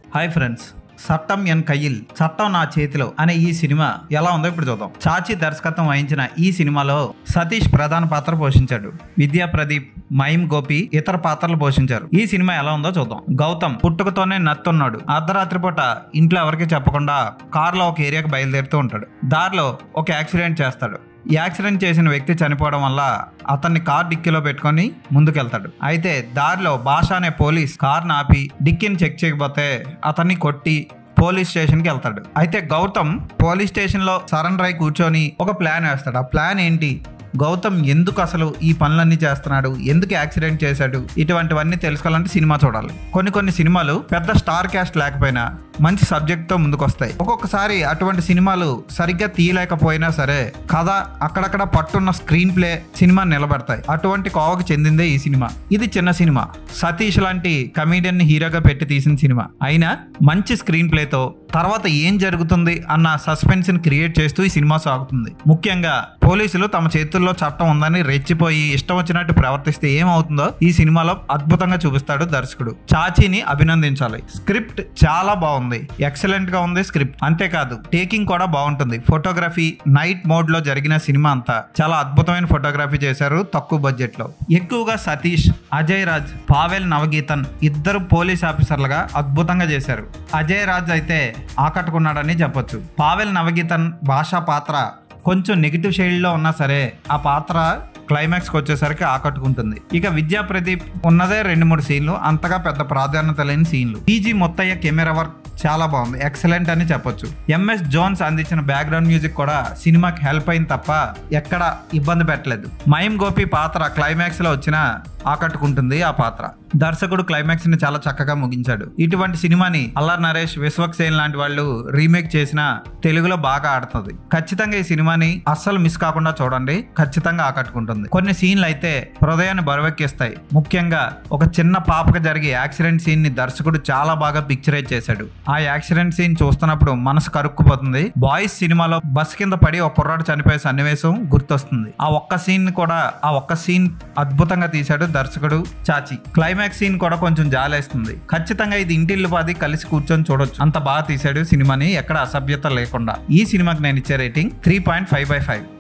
hi friends సట్టం ఎన్ కయ్యిల్ చట్టం నా చేతిలో అనే ఈ సినిమా ఎలా ఉందో ఇప్పుడు చూద్దాం చాచి దర్శకత్వం వహించిన ఈ సినిమాలో సతీష్ ప్రధాన పాత్ర పోషించాడు విద్యా ప్రదీప్ మైమ్ గోపి ఇతర పాత్రలు పోషించారు ఈ సినిమా ఎలా ఉందో చూద్దాం గౌతమ్ పుట్టుకతోనే నత్తున్నాడు అర్ధరాత్రి పూట ఇంట్లో ఎవరికి చెప్పకుండా కారులో ఒక ఏరియాకి బయలుదేరుతూ ఉంటాడు దారిలో ఒక యాక్సిడెంట్ చేస్తాడు ఈ యాక్సిడెంట్ చేసిన వ్యక్తి చనిపోవడం వల్ల అతన్ని కార్ డిక్కీలో పెట్టుకొని ముందుకెళ్తాడు అయితే దారిలో భాష అనే పోలీస్ కార్ని ఆపి డిక్కీని చెక్ చేయకపోతే అతన్ని కొట్టి పోలీస్ స్టేషన్కి వెళ్తాడు అయితే గౌతమ్ పోలీస్ స్టేషన్లో సరెండర్ అయి కూర్చొని ఒక ప్లాన్ వేస్తాడు ఆ ప్లాన్ ఏంటి గౌతమ్ ఎందుకు అసలు ఈ పనులన్నీ చేస్తున్నాడు ఎందుకు యాక్సిడెంట్ చేశాడు ఇటువంటివన్నీ తెలుసుకోవాలంటే సినిమా చూడాలి కొన్ని కొన్ని సినిమాలు పెద్ద స్టార్ క్యాస్ట్ లేకపోయినా మంచి సబ్జెక్ట్ తో ముందుకు వస్తాయి ఒక్కొక్కసారి అటువంటి సినిమాలు సరిగ్గా తీయలేకపోయినా సరే కథ అక్కడక్కడ పట్టున్న స్క్రీన్ ప్లే సినిమా నిలబడతాయి అటువంటి కోవకు చెందిందే ఈ సినిమా ఇది చిన్న సినిమా సతీష్ లాంటి కమీడియన్ ని హీరోగా పెట్టి తీసిన సినిమా అయినా మంచి స్క్రీన్ ప్లేతో తర్వాత ఏం జరుగుతుంది అన్న సస్పెన్స్ ని క్రియేట్ చేస్తూ ఈ సినిమా సాగుతుంది ముఖ్యంగా పోలీసులు తమ చేతుల్లో చట్టం ఉందని రెచ్చిపోయి ఇష్టం వచ్చినట్టు ప్రవర్తిస్తే ఏమవుతుందో ఈ సినిమాలో అద్భుతంగా చూపిస్తాడు దర్శకుడు చాచీని అభినందించాలి స్క్రిప్ట్ చాలా బాగుంది ఎక్సలెంట్ గా ఉంది స్క్రిప్ట్ అంతేకాదు టేకింగ్ కూడా బాగుంటుంది ఫోటోగ్రఫీ నైట్ మోడ్ లో జరిగిన సినిమా అంతా చాలా అద్భుతమైన ఫోటోగ్రఫీ చేశారు తక్కువ బడ్జెట్ లో ఎక్కువగా సతీష్ అజయ్ రాజ్ పావెల్ నవగీతన్ ఇద్దరు పోలీస్ ఆఫీసర్లుగా అద్భుతంగా చేశారు అజయ్ రాజ్ అయితే ఆకట్టుకున్నాడని చెప్పొచ్చు పావెల్ నవగీతన్ భాషా పాత్ర కొంచెం నెగిటివ్ షేడ్లో ఉన్నా సరే ఆ పాత్ర క్లైమాక్స్కి వచ్చేసరికి ఆకట్టుకుంటుంది ఇక విద్యా ప్రదీప్ ఉన్నదే రెండు మూడు సీన్లు అంతగా పెద్ద ప్రాధాన్యత లేని సీన్లు పీజీ మొత్తయ్య కెమెరా వర్క్ చాలా బాగుంది ఎక్సలెంట్ అని చెప్పొచ్చు ఎంఎస్ జోన్స్ అందించిన బ్యాక్గ్రౌండ్ మ్యూజిక్ కూడా సినిమాకి హెల్ప్ అయింది తప్ప ఎక్కడ ఇబ్బంది పెట్టలేదు మైమ్ గోపి పాత్ర క్లైమాక్స్ లో వచ్చిన ఆకట్టుకుంటుంది ఆ పాత్ర దర్శకుడు క్లైమాక్స్ ని చాలా చక్కగా ముగించాడు ఇటువంటి సినిమాని అల్లార్ నరేష్ విశ్వక్సేన్ లాంటి వాళ్ళు రీమేక్ చేసిన తెలుగులో బాగా ఆడుతుంది ఖచ్చితంగా ఈ సినిమాని అస్సలు మిస్ కాకుండా చూడండి ఖచ్చితంగా ఆకట్టుకుంటుంది కొన్ని సీన్లు అయితే హృదయాన్ని బరువెక్కిస్తాయి ముఖ్యంగా ఒక చిన్న పాపకు జరిగే యాక్సిడెంట్ సీన్ ని దర్శకుడు చాలా బాగా పిక్చరైజ్ చేశాడు ఆ యాక్సిడెంట్ సీన్ చూస్తున్నప్పుడు మనసు కరుక్కుపోతుంది బాయ్స్ సినిమాలో బస్ కింద పడి ఒక కుర్రాడు చనిపోయే సన్నివేశం గుర్తొస్తుంది ఆ ఒక్క సీన్ కూడా ఆ ఒక్క సీన్ అద్భుతంగా తీశాడు దర్శకుడు చాచి క్లైమాక్స్ సీన్ కూడా కొంచెం జాలేస్తుంది ఖచ్చితంగా ఇది ఇంటిల్లు పాది కలిసి కూర్చొని చూడొచ్చు అంత బాగా తీశాడు సినిమాని ఎక్కడ అసభ్యత లేకుండా ఈ సినిమాకి నేను ఇచ్చే rating three point five by five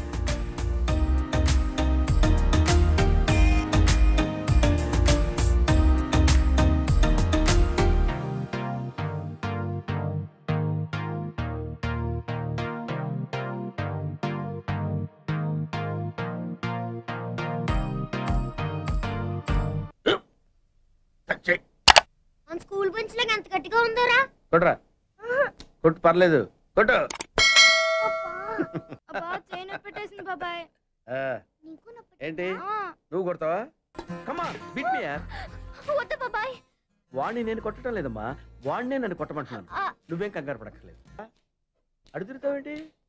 మన స్కూల్ బెంచ్ లాగా ఎంత గట్టిగా ఉందోరా కొట్రా కొట్టు పర్లేదు కొట్టు అబ్బా చైన్ పెట్టేసింది బాబాయ్ ఆ, నీకు నొప్పి ఏంటి ఆ, నువ్వు కొడతావా కమా బిట్ మీ యార్ వద్దు బాబాయ్ వాడిని నేను కొట్టడం లేదమ్మా వాడినే నన్ను కొట్టమంటున్నాను ఆ, నువ్వేం కంగారు పడక్కర్లేదు అడుగుతావేంటి